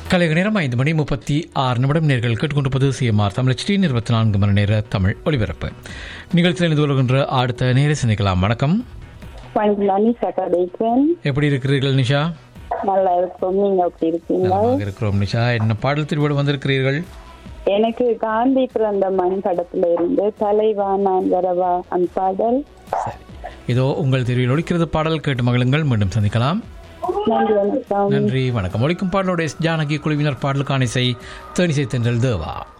கலைக நேரம் ஐந்து மணி முப்பத்தி ஆறு நிமிடம் நேர்கள் கேட்டுக்கொண்டிருப்பது சிஎம்ஆர் தமிழ் ஸ்ரீ இருபத்தி நான்கு மணி நேர தமிழ் ஒலிபரப்பு நிகழ்ச்சியில் இணைந்து கொள்கின்ற அடுத்த நேர சிந்திக்கலாம் வணக்கம் வணக்கம் நான் நிஷா கடைக்கன் எப்படி இருக்கிறீர்கள் நிஷா நல்லா இருக்கும் நீங்க எப்படி இருக்கீங்க நலமாக இருக்கிறோம் நிஷா என்ன பாடல் திருவிழா வந்திருக்கிறீர்கள் எனக்கு காந்தி பிறந்த மண் படத்துல இருந்து தலைவா நான் வரவா அந்த பாடல் சரி இதோ உங்கள் தெருவில் ஒழிக்கிறது பாடல் கேட்டு மகிழுங்கள் மீண்டும் சந்திக்கலாம் நன்றி வணக்கம் நன்றி வணக்கம் ஒழிக்கும் பாடலோட எஸ் ஜானகி குழுவினர் பாடலுக்கான இசை தேனிசை தென்றல் தேவா